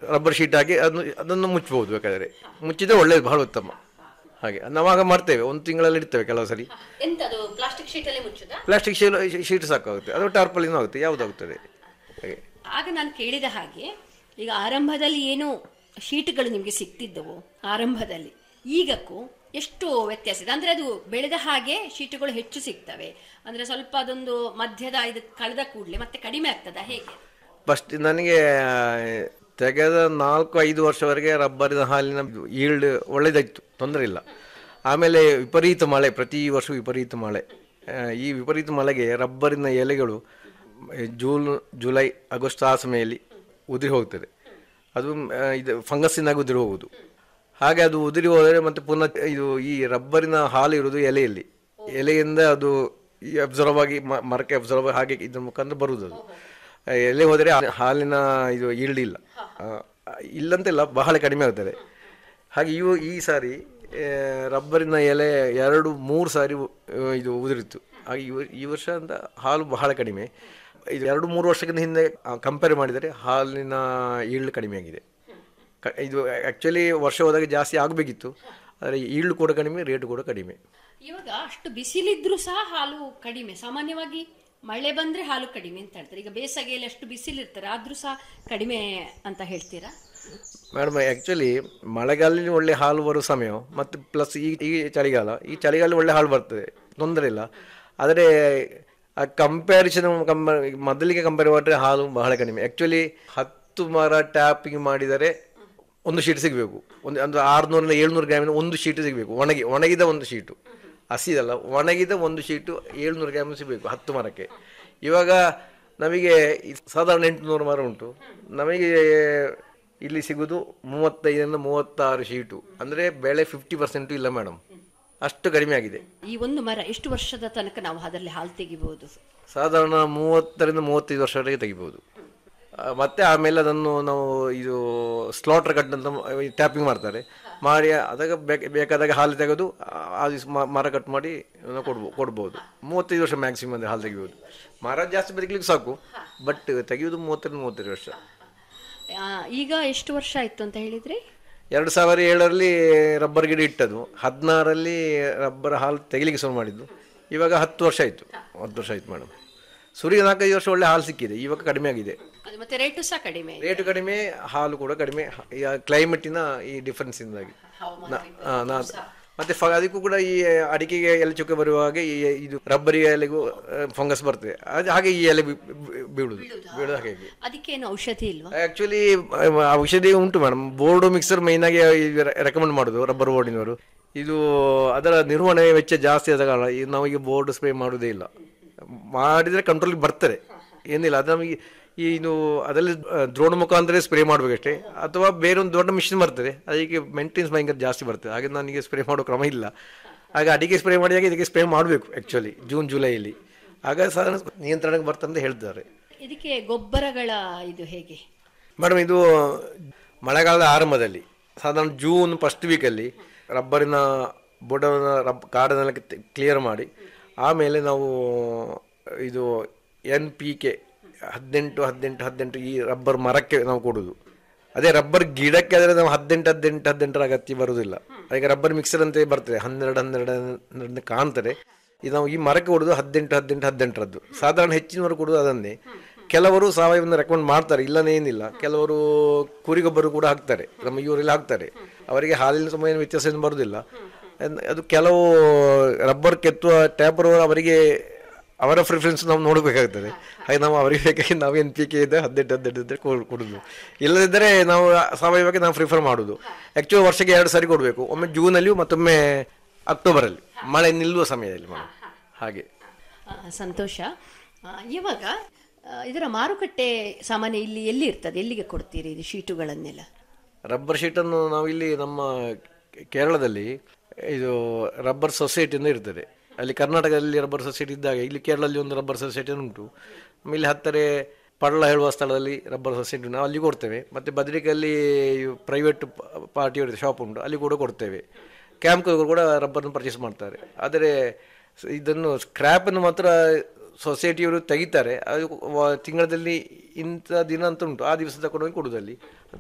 rubber sheet ಹಾಕಿ ಅದನ್ನು ಅದನ್ನು ಮುಚ್ಚಬಹುದು ಬೇಕಾದರೆ ಮುಚ್ಚಿದ್ರೆ ಒಳ್ಳೇದು ಬಹಳ ಉತ್ತಮ ಹಾಗೆ ನಾವಾಗ ಮಾಡ್ತೇವೆ ಒಂದು ತಿಂಗಳಲ್ಲಿ ಇಡ್ತೇವೆ ಕೆಲವು ಸರಿ ಎಂತದು ಪ್ಲಾಸ್ಟಿಕ್ ಶೀಟ್ ಅಲ್ಲೇ ಮುಚ್ಚುದಾ ಪ್ಲಾಸ್ಟಿಕ್ ಶೀಲ್ ಶೀಟ್ ಸಾಕಾಗುತ್ತೆ ಅದು ಟಾರ್ಪಲಿನೂ ಆಗುತ್ತೆ ಯಾವುದಾಗುತ್ತದೆ ಹಾಗೆ ಆಗ ನಾನು ಕೇಳಿದ ಹಾಗೆ ಈಗ ಆರಂಭದಲ್ಲಿ ಏನು ಶೀಟ್ಗಳು ನಿಮಗೆ ಸಿಗ್ತಿದ್ದವು ಆರಂಭದಲ್ಲಿ ಈಗಕ್ಕೂ ಎಷ್ಟು ವ್ಯತ್ಯಾಸ ಇದೆ ಅಂದ್ರೆ ಅದು ಬೆಳೆದ ಹಾಗೆ ಶೀಟುಗಳು ಹೆಚ್ಚು ಸಿಗ್ತವೆ ಅಂದ್ರೆ ಸ್ವಲ್ಪ ಅದೊಂದು ಮಧ್ಯದ ಇದು ಕಳೆದ ಕೂಡಲೇ ಮತ್ತೆ ಕಡಿಮೆ ಆಗ್ತದ ಹೇಗೆ ಫಸ್ಟ್ ನನಗೆ ತೆಗೆದ ನಾಲ್ಕು ಐದು ವರ್ಷವರೆಗೆ ರಬ್ಬರಿನ ಹಾಲಿನ ಈಲ್ಡ್ ಒಳ್ಳೆದಾಯ್ತು ತೊಂದರೆ ಇಲ್ಲ ಆಮೇಲೆ ವಿಪರೀತ ಮಳೆ ಪ್ರತಿ ವರ್ಷ ವಿಪರೀತ ಮಳೆ ಆ, ಈ ವಿಪರೀತ ಮಳೆಗೆ ರಬ್ಬರಿನ ಎಲೆಗಳು ಜೂನ್ ಜುಲೈ ಆಗಸ್ಟ್ ಆ ಸಮಯದಲ್ಲಿ ಉದುರಿ ಹೋಗ್ತದೆ ಅದು ಆ, ಇದು ಫಂಗಸ್ಸಿನಾಗಿ ಉದುರಿ ಹೋಗುವುದು ಹಾಗೆ ಅದು ಉದುರಿ ಹೋದರೆ ಮತ್ತೆ ಪುನಃ ಇದು ಈ ರಬ್ಬರಿನ ಹಾಲು ಇರುವುದು ಎಲೆಯಲ್ಲಿ ಎಲೆಯಿಂದ ಅದು ಅಬ್ಸರ್ವ್ ಆಗಿ ಮ- ಮರಕ್ಕೆ ಅಬ್ಸರ್ವ್ ಹಾಗೆ ಇದ್ರ ಮುಖಾಂತರ ಬರುವುದು ಅದು ಆ, ಎಲೆ ಹೋದರೆ ಆ ಹಾಲಿನ ಇದು ಈಲ್ಡ್ ಇಲ್ಲ ಆ, ಇಲ್ಲಂತಿಲ್ಲ ಬಹಳ ಕಡಿಮೆ ಆಗ್ತದೆ ಹಾಗೆ ಇವು ಈ ಸಾರಿ ಆ, ರಬ್ಬರಿನ ಎಲೆ ಎರಡು ಮೂರು ಸಾರಿ ಉ- ಇದು ಉದುರಿತ್ತು ಹಾಗೆ ಈ ವರ್- ಈ ವರ್ಷ ಅಂತ ಹಾಲು ಬಹಳ ಕಡಿಮೆ ಇದು ಎರಡು ಮೂರು ವರ್ಷಕ್ಕಿಂತ ಹಿಂದೆ ಕಂಪೇರ್ ಮಾಡಿದರೆ ಹಾಲಿನ ಈಲ್ಡ್ ಕಡಿಮೆ ಆಗಿದೆ ಕ- ಇದು ಆ್ಯಕ್ಚುಲಿ ವರ್ಷ ಹೋದಾಗ ಜಾಸ್ತಿ ಆಗಬೇಕಿತ್ತು ಆದರೆ ಈಲ್ಡ್ ಕೂಡ ಕಡಿಮೆ ರೇಟ್ ಕೂಡ ಕಡಿಮೆ ಇವಾಗ ಅಷ್ಟು ಬಿಸಿಲಿದ್ರೂ ಸಹ ಹಾಲು ಕಡಿಮೆ ಸಾಮಾನ್ಯವಾಗಿ ಮಳೆ ಬಂದ್ರೆ ಹಾಲು ಕಡಿಮೆ ಅಂತ ಹೇಳ್ತಾರೆ ಈಗ ಬೇಸಿಗೆಯಲ್ಲಿ ಅಷ್ಟು ಬಿಸಿಲಿರ್ತಾರೆ ಆದ್ರೂ ಸಹ ಕಡಿಮೆ ಅಂತ ಹೇಳ್ತೀರಾ ಮೇಡಮ್ ಆ್ಯಕ್ಚುಲಿ ಮಳೆಗಾಲದಲ್ಲಿ ಒಳ್ಳೆ ಹಾಲು ಬರೋ ಸಮಯ ಮತ್ತು ಪ್ಲಸ್ ಈ ಈ ಚಳಿಗಾಲ ಈ ಚಳಿಗಾಲ ಒಳ್ಳೆ ಹಾಲು ಬರ್ತದೆ ತೊಂದರೆ ಇಲ್ಲ ಆದರೆ ಆ ಕಂಪ್ಯಾರಿಸನ್ ಕಂಪ ಮೊದಲಿಗೆ ಕಂಪೇರ್ ಮಾಡಿದ್ರೆ ಹಾಲು ಬಹಳ ಕಡಿಮೆ ಆ್ಯಕ್ಚುಲಿ ಹತ್ತು ಮರ ಟ್ಯಾಪಿಂಗ್ ಮಾಡಿದರೆ ಒಂದು ಶೀಟ್ ಸಿಗಬೇಕು ಒಂದು ಒಂದು ಆರುನೂರಿಂದ ಏಳ್ನೂರು ಗ್ರಾಮಿನ ಒಂದು ಶೀಟ್ ಸಿಗಬೇಕು ಒಣಗಿ ಒಣಗಿದ ಒಂದು ಶೀಟು ಹಸಿದಲ್ಲ ಒಣಗಿದ ಒಂದು ಶೀಟು ಏಳ್ನೂರು ಗ್ರಾಮ್ ಸಿಗಬೇಕು ಹತ್ತು ಮರಕ್ಕೆ ಇವಾಗ ನಮಗೆ ಈ ಸಾಧಾರಣ ಎಂಟುನೂರು ಮರ ಉಂಟು ನಮಗೆ ಇಲ್ಲಿ ಸಿಗೋದು ಮೂವತ್ತೈದರಿಂದ ಮೂವತ್ತಾರು ಶೀಟು ಅಂದರೆ ಬೆಳೆ ಫಿಫ್ಟಿ ಪರ್ಸೆಂಟು ಇಲ್ಲ ಮೇಡಮ್ ಅಷ್ಟು ಕಡಿಮೆ ಆಗಿದೆ ಈ ಒಂದು ಮರ ಎಷ್ಟು ವರ್ಷದ ತನಕ ನಾವು ಅದರಲ್ಲಿ ಹಾಲು ತೆಗಿಬಹುದು ಸಾಧಾರಣ ಮೂವತ್ತರಿಂದ ಮೂವತ್ತೈದು ವರ್ಷವರೆಗೆ ತೆಗಿಬೋದು ಆ, ಮತ್ತೆ ಆಮೇಲೆ ಅದನ್ನು ನಾವು ಇದು ಸ್ಲಾಟರ್ ಕಟ್ ಅಂತ ಟ್ಯಾಪಿಂಗ್ ಮಾಡ್ತಾರೆ ಮಾಡಿ ಅದಕ್ಕೆ ಬೇಕ ಬೇಕಾದಾಗ ಹಾಲು ತೆಗೆದು ಆ- ಆ ದಿವ್ಸ ಮ- ಮರ ಕಟ್ ಮಾಡಿ ನಾವು ಕೊಡ್ಬೋ ಕೊಡ್ಬೋದು ಮೂವತ್ತೈದು ವರ್ಷ ಮ್ಯಾಕ್ಸಿಮಮ್ ಅಂದರೆ ಹಾಲು ತೆಗಿಬೋದು ಮರ ಜಾಸ್ತಿ ಬದುಕಲಿಕ್ಕೆ ಸಾಕು ಬಟ್ ತೆಗೆಯೋದು ಮೂವತ್ತರಿಂದ ಮೂವತ್ತೈದು ವರ್ಷ ಆ, ಈಗ ಎಷ್ಟು ವರ್ಷ ಆಯ್ತು ಅಂತ ಹೇಳಿದ್ರಿ ಎರಡು ಸಾವಿರ ಏಳರಲ್ಲಿ ರಬ್ಬರ್ ಗಿಡ ಇಟ್ಟದು ಹದಿನಾರರಲ್ಲಿ ರಬ್ಬರ್ ಹಾಲು ತೆಗಿಲಿಕ್ಕೆ ಶುರು ಮಾಡಿದ್ದು ಇವಾಗ ಹತ್ತು ವರ್ಷ ಆಯಿತು ಹತ್ತು ವರ್ಷ ಆಯ್ತು ಮೇಡಮ್ ಸುರಿಗೆ ನಾಲ್ಕೈದು ವರ್ಷ ಒಳ್ಳೆ ಹಾಲು ಸಿಕ್ಕಿದೆ ಇವಾಗ ಕಡಿಮೆ ಆಗಿದೆ ಅದು ಮತ್ತೆ ರೇಟು ಸಹ ಕಡಿಮೆ ರೇಟು ಕಡಿಮೆ ಹಾಲು ಕೂಡ ಕಡಿಮೆ ಈಗ ಕ್ಲೈಮೇಟಿನ ಈ ಡಿಫ್ರೆನ್ಸಿಂದಾಗಿ ನ- ಆ, ನಾ ಮತ್ತೆ ಫ- ಅದಕ್ಕೂ ಕೂಡ ಈ ಅಡಿಕೆಗೆ ಎಲೆ ಚುಕ್ಕೆ ಬರುವಾಗ ಈ ಇದು ರಬ್ಬರಿಗೆ ಎಲೆಗೂ ಫಂಗಸ್ ಬರ್ತದೆ ಅದು ಹಾಗೆ ಈ ಎಲೆ ಬಿ- ಬಿ- ಬೀಳುದು ಬೀಳೋದು ಹಾಗೆ ಅದಕ್ಕೇನು ಔಷಧಿ ಇಲ್ವಾ ಆಕ್ಚುಲಿ ಔಷಧಿ ಉಂಟು ಮೇಡಮ್ ಬೋರ್ಡು ಮಿಕ್ಸರ್ ಮೈನ್ ಆಗಿ ರೆಕಮೆಂಡ್ ಮಾಡೋದು ರಬ್ಬರ್ ಬೋರ್ಡಿನವರು ಇದು ಅದರ ನಿರ್ವಹಣೆ ವೆಚ್ಚ ಜಾಸ್ತಿ ಆದ ಕಾರಣ ಈ ನಾವೀಗ ಬೋರ್ಡ್ ಸ್ಪ್ರೇ ಮಾಡೋದೇ ಇಲ್ಲ ಮಾಡಿದರೆ ಕಂಟ್ರೋಲ್ ಬರ್ತದೆ ಏನಿಲ್ಲ ಅದು ನಮಗೆ ಈ ಇದು ಅದರಲ್ಲಿ ಆ, ದ್ರೋಣ ಮುಖಾಂತರ ಸ್ಪ್ರೇ ಮಾಡಬೇಕಷ್ಟೇ ಅಥವಾ ಬೇರೆ ಒಂದು ದೊಡ್ಡ ಮಿಷಿನ್ ಬರ್ತದೆ ಅದಕ್ಕೆ ಮೇಂಟೆನೆನ್ಸ್ ಭಯಂಕರ ಜಾಸ್ತಿ ಬರ್ತದೆ ಹಾಗೆ ನನಗೆ ಸ್ಪ್ರೇ ಮಾಡೋ ಕ್ರಮ ಇಲ್ಲ ಆಗ ಅಡಿಗೆ ಸ್ಪ್ರೇ ಮಾಡಿದಾಗ ಇದಕ್ಕೆ ಸ್ಪ್ರೇ ಮಾಡಬೇಕು ಆ್ಯಕ್ಚುಲಿ ಜೂನ್ ಜುಲೈಯಲ್ಲಿ ಆಗ ಸಾಧಾರಣ ನಿಯಂತ್ರಣಕ್ಕೆ ಬರ್ತದೆ ಅಂತ ಹೇಳ್ತಾರೆ ಇದಕ್ಕೆ ಗೊಬ್ಬರಗಳ ಇದು ಹೇಗೆ ಮೇಡಮ್ ಇದು ಮಳೆಗಾಲದ ಆರಂಭದಲ್ಲಿ ಸಾಧಾರಣ ಜೂನ್ ಫಸ್ಟ್ ವೀಕಲ್ಲಿ ರಬ್ಬರಿನ ಬುಡವನ್ನು ರಬ್ ಕಾಡನ್ನೆಲ್ಲ ಕ್ಲಿಯರ್ ಮಾಡಿ ಆಮೇಲೆ ನಾವು ಇದು ಎನ್ ಪಿ ಕೆ ಹದಿನೆಂಟು ಹದಿನೆಂಟು ಹದಿನೆಂಟು ಈ ರಬ್ಬರ್ ಮರಕ್ಕೆ ನಾವು ಕೊಡೋದು ಅದೇ ರಬ್ಬರ್ ಗಿಡಕ್ಕೆ ಆದರೆ ನಾವು ಹದಿನೆಂಟು ಹದಿನೆಂಟು ಹದಿನೆಂಟರ ಅಗತ್ಯ ಬರುವುದಿಲ್ಲ ಅದಕ್ಕೆ ರಬ್ಬರ್ ಮಿಕ್ಸರ್ ಅಂತ ಬರ್ತದೆ ಹನ್ನೆರಡು ಹನ್ನೆರಡು ಹನ್ನೆರಡು ಕಾಣ್ತದೆ ಇದು ನಾವು ಈ ಮರಕ್ಕೆ ಕೊಡೋದು ಹದಿನೆಂಟು ಹದಿನೆಂಟು ಹದಿನೆಂಟರದ್ದು ಸಾಧಾರಣ ಹೆಚ್ಚಿನವರು ಕೊಡೋದು ಅದನ್ನೇ ಕೆಲವರು ಸಾವಯವನ್ನ ರೆಕಮೆಂಡ್ ಮಾಡ್ತಾರೆ ಇಲ್ಲನೇ ಏನಿಲ್ಲ ಕೆಲವರು ಕುರಿಗೊಬ್ಬರು ಕೂಡ ಹಾಕ್ತಾರೆ ನಮ್ಮ ಇವರೆಲ್ಲ ಹಾಕ್ತಾರೆ ಅವರಿಗೆ ಹಾಲಿನ ತುಂಬ ಏನು ವ್ಯತ್ಯಾಸ ಏನು ಬರುವುದಿಲ್ಲ ಅದ್- ಅದು ಕೆಲವು ರಬ್ಬರ್ ಕೆತ್ತುವ ಟ್ಯಾಪರ್ ಅವರಿಗೆ ಅವರ ಪ್ರಿಫರೆನ್ಸ್ ನಾವು ನೋಡಬೇಕಾಗ್ತದೆ ಹಾಗೆ ನಾವು ಅವರಿಗೆ ಬೇಕಾಗಿ ನಾವು ಎನ್ ಪಿ ಕೆ ಇದೆ ಹದಿನೆಂಟು ಹದಿನೆಂಟು ಇದ್ದರೆ ಕೊಡೋದು ಇಲ್ಲದಿದ್ದರೆ ನಾವು ಸಾವಯವಕ್ಕೆ ನಾವು ಪ್ರಿಫರ್ ಮಾಡೋದು ಆ್ಯಕ್ಚುಲಿ ವರ್ಷಕ್ಕೆ ಎರಡು ಸಾರಿ ಕೊಡಬೇಕು ಒಮ್ಮೆ ಜೂನಲ್ಲಿಯೂ ಮತ್ತೊಮ್ಮೆ ಅಕ್ಟೋಬರಲ್ಲಿ ಮಳೆ ನಿಲ್ಲುವ ಸಮಯದಲ್ಲಿ ಮೇಡಮ್ ಹಾಗೆ ಆ, ಸಂತೋಷ ಆ, ಇವಾಗ ಆ, ಇದರ ಮಾರುಕಟ್ಟೆ ಸಾಮಾನ್ಯ ಇಲ್ಲಿ ಎಲ್ಲಿ ಇರ್ತದೆ ಎಲ್ಲಿಗೆ ಕೊಡ್ತೀರಿ ಇದು ಶೀಟುಗಳನ್ನೆಲ್ಲ ರಬ್ಬರ್ ಶೀಟನ್ನು ನಾವು ಇಲ್ಲಿ ನಮ್ಮ ಕೇರಳದಲ್ಲಿ ಇದು ರಬ್ಬರ್ ಸೊಸೈಟಿ ಅಂತ ಇರ್ತದೆ ಅಲ್ಲಿ ಕರ್ನಾಟಕದಲ್ಲಿ ರಬ್ಬರ್ ಸೊಸೈಟಿ ಇದ್ದಾಗ ಇಲ್ಲಿ ಕೇರಳದಲ್ಲಿ ಒಂದು ರಬ್ಬರ್ ಸೊಸೈಟಿ ಉಂಟು ಇಲ್ಲಿ ಹತ್ತರೆ ಪಳ್ಳ ಹೇಳುವ ಸ್ಥಳದಲ್ಲಿ ರಬ್ಬರ್ ಸೊಸೈಟಿ ನಾವು ಅಲ್ಲಿ ಕೊಡ್ತೇವೆ ಮತ್ತು ಬದ್ರಿಕಲ್ಲಿ ಪ್ರೈವೇಟ್ ಪಾರ್ಟಿ ಇರುತ್ತೆ ಶಾಪ್ ಉಂಟು ಅಲ್ಲಿ ಕೂಡ ಕೊಡ್ತೇವೆ ಕ್ಯಾಂಪ್ ಕೂಡ ರಬ್ಬರ್ನ ಪರ್ಚೇಸ್ ಮಾಡ್ತಾರೆ ಆದರೆ ಸ- ಇದನ್ನು ಸ್ಕ್ರ್ಯಾಪನ್ನು ಮಾತ್ರ ಸೊಸೈಟಿಯವರು ತೆಗಿತಾರೆ ಅದು ವ- ತಿಂಗಳಲ್ಲಿ ಇಂಥ ದಿನ ಅಂತ ಉಂಟು ಆ ದಿವಸ ತಗೊಂಡೋಗಿ ಕೊಡೋದಲ್ಲಿ